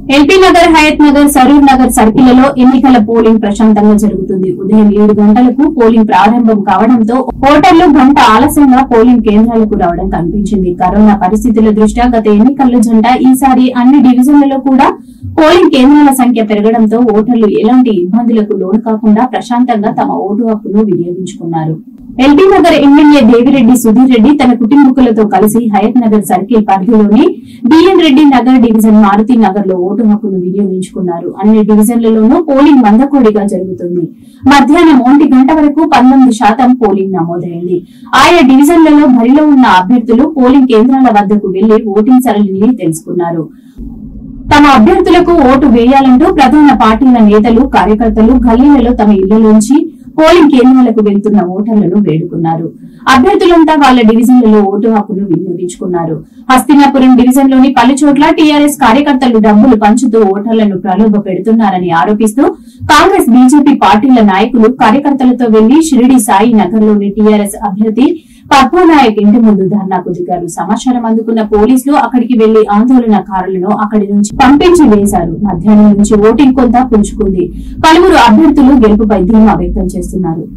LP Nagar Hayath Nagar Saroor Nagar సర్కిళ్లలో ఎన్నికల polling ప్రశాంతంగా జరుగుతుంది ఉదయం ఏడు గంటలకు పోలింగ్ ప్రారంభం కావడంతో ఓటర్లు గంట ఆలస్యంగా పోలింగ్ కేంద్రాలకు రావడం కనిపించింది కరోనా పరిస్థితుల దృష్ట్యా గత ఎన్నికల జంట ఈసారి అన్ని డివిజన్లలో కూడా పోలింగ్ కేంద్రాల సంఖ్య పెరగడంతో ఓటర్లు ఎలాంటి ఇబ్బందులకు లోను కాకుండా ప్రశాంతంగా తమ ఓటు హక్కును వినియోగించుకున్నారు ఎల్బీ నగర్ ఎమ్మెల్యే దేవిరెడ్డి సుధీర్ రెడ్డి తన కుటుంబకులతో కలిసి హయత్ నగర్ సర్కిల్ పరిధిలోని బిఎన్ రెడ్డి నగర్ డివిజన్ మారుతి నగర్ లో ఓటు హక్కును వినియోగించుకున్నారు అన్ని డివిజన్లలోనూ పోలింగ్ మందకోడిగా జరుగుతుంది మధ్యాహ్నం ఒంటి గంట వరకు పంతొమ్మిది శాతం పోలింగ్ నమోదైంది ఆయా డివిజన్లలో బరిలో ఉన్న అభ్యర్థులు పోలింగ్ కేంద్రాల వద్దకు వెళ్లి ఓటింగ్ సరళిని తెలుసుకున్నారు తమ అభ్యర్థులకు ఓటు వేయాలంటూ ప్రధాన పార్టీల నేతలు కార్యకర్తలు గల్లీలలో తమ ఇళ్లలోంచి పోలింగ్ కేంద్రాలకు వెళ్తున్న ఓటర్లను వేడుకున్నారు అభ్యర్థులంతా వాళ్ళ డివిజన్లలో ఓటు హక్కును వినియోగించుకున్నారు హస్తినాపురం డివిజన్లోని పలు చోట్ల టీఆర్ఎస్ కార్యకర్తలు డబ్బులు పంచుతూ ఓటర్లను ప్రలోభ పెడుతున్నారని ఆరోపిస్తూ కాంగ్రెస్ బీజేపీ పార్టీల నాయకులు కార్యకర్తలతో వెళ్లి షిరిడి సాయి నగర్లోని టీఆర్ఎస్ అభ్యర్థి పద్మనాయక్ ఇంటి ముందు ధర్నాకు దిగారు సమాచారం అందుకున్న పోలీసులు అక్కడికి వెళ్లి ఆందోళనకారులను అక్కడి నుంచి పంపించి వేశారు మధ్యాహ్నం నుంచి ఓటింగ్ కొంత పుంజుకుంది పలువురు అభ్యర్థులు గెలుపుపై ధీమా వ్యక్తం చేస్తున్నారు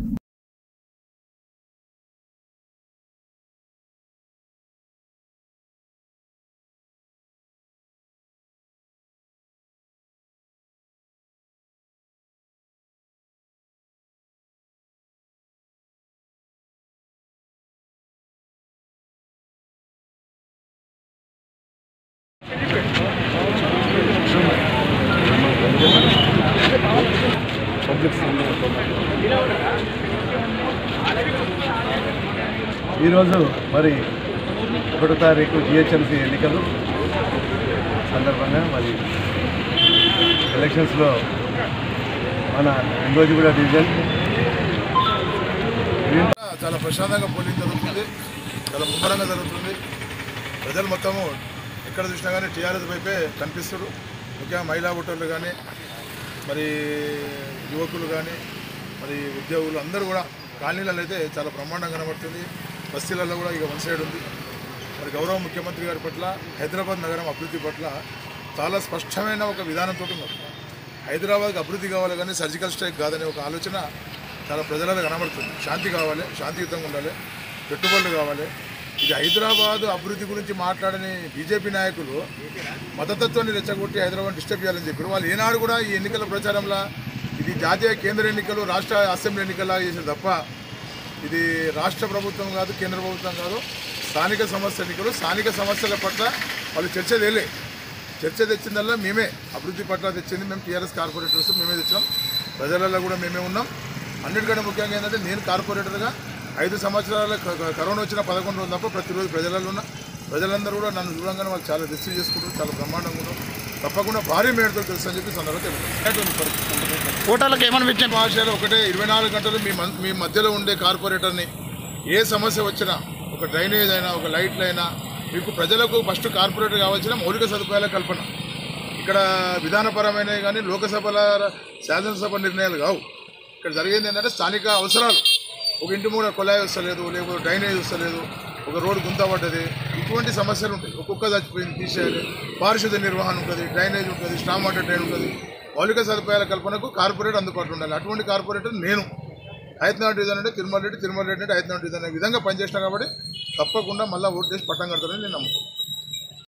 ఈరోజు మరి ఒకటో తారీఖు జిహెచ్ఎంసీ ఎన్నికలు సందర్భంగా మరి ఎలక్షన్స్లో మన ఇంగోజిగూడ డివిజన్ చాలా ప్రశాంతంగా పోలింగ్ జరుగుతుంది చాలా ముమ్మరంగా జరుగుతుంది ప్రజలు మొత్తము ఎక్కడ చూసినా కానీ టీఆర్ఎస్ వైపే కనిపిస్తారు ముఖ్యంగా మహిళా ఓటర్లు కానీ మరి యువకులు కానీ మరి ఉద్యోగులు అందరూ కూడా కాలనీలలో అయితే చాలా బ్రహ్మాండంగా కనబడుతుంది బస్తీలలో కూడా ఇక వన్ సైడ్ ఉంది మరి గౌరవ ముఖ్యమంత్రి గారి పట్ల హైదరాబాద్ నగరం అభివృద్ధి పట్ల చాలా స్పష్టమైన ఒక విధానంతో ఉన్నారు హైదరాబాద్కి అభివృద్ధి కావాలి కానీ సర్జికల్ స్ట్రైక్ కాదనే ఒక ఆలోచన చాలా ప్రజలలో కనబడుతుంది శాంతి కావాలి శాంతియుతంగా ఉండాలి పెట్టుబడులు కావాలి ఇది హైదరాబాద్ అభివృద్ధి గురించి మాట్లాడని బీజేపీ నాయకులు మతతత్వాన్ని రెచ్చగొట్టి హైదరాబాద్ డిస్టర్బ్ చేయాలని చెప్పారు వాళ్ళు ఏనాడు కూడా ఈ ఎన్నికల ప్రచారంలో ఇది జాతీయ కేంద్ర ఎన్నికలు రాష్ట్ర అసెంబ్లీ ఎన్నికల్లా చేసింది తప్ప ఇది రాష్ట్ర ప్రభుత్వం కాదు కేంద్ర ప్రభుత్వం కాదు స్థానిక సమస్య ఎన్నికలు స్థానిక సమస్యల పట్ల వాళ్ళు చర్చ తేలే చర్చ తెచ్చిందల్లా మేమే అభివృద్ధి పట్ల తెచ్చింది మేము టీఆర్ఎస్ కార్పొరేటర్స్ మేమే తెచ్చాం ప్రజలలో కూడా మేమే ఉన్నాం అన్నిటికంటే ముఖ్యంగా ఏంటంటే నేను కార్పొరేటర్గా ఐదు సంవత్సరాల క- క- కరోనా వచ్చిన పదకొండు రోజులు తప్ప ప్రతిరోజు ప్రజలలో ఉన్న ప్రజలందరూ కూడా నన్ను చూడంగానే వాళ్ళు చాలా రిసీవ్ చేసుకుంటారు చాలా బ్రహ్మాండంగా ఉన్నారు తప్పకుండా భారీ మేడతో తెలుసు అని చెప్పి సందర్భంగా తెలుసు ఓటర్లకు ఏమని విజ్ఞప్తి భాషలో ఒకటే ఇరవై నాలుగు గంటలు మీ మన్- మీ మధ్యలో ఉండే కార్పొరేటర్ని ఏ సమస్య వచ్చినా ఒక డ్రైనేజ్ అయినా ఒక లైట్లు అయినా మీకు ప్రజలకు ఫస్ట్ కార్పొరేటర్ కావాల్సిన మౌలిక సదుపాయాల కల్పన ఇక్కడ విధానపరమైనవి కానీ లోకసభల శాసనసభ నిర్ణయాలు కావు ఇక్కడ జరిగేది ఏంటంటే స్థానిక అవసరాలు ఒక ఇంటి మూల కొలాయి వస్తలేదు లేకపోతే డ్రైనేజ్ వస్తలేదు ఒక రోడ్డు గుంత పడ్డది ఇటువంటి సమస్యలు ఉంటాయి ఒక కుక్క చచ్చిపోయింది తీసేయాలి పారిశుద్ధ నిర్వహణ ఉంటుంది డ్రైనేజ్ ఉంటుంది స్టామ్ వాటర్ డ్రైన్ ఉంటుంది మౌలిక సదుపాయాల కల్పనకు కార్పొరేట్ అందుబాటులో ఉండాలి అటువంటి కార్పొరేటర్ నేను హైదరాబాద్ డివిజన్ అంటే తిరుమల రెడ్డి తిరుమల రెడ్డి అంటే హైదరాబాద్ డివిజన్ అనే విధంగా పనిచేసిన కాబట్టి తప్పకుండా మళ్ళీ ఓటు చేసి పట్టం కడతారని నేను నమ్ముతాను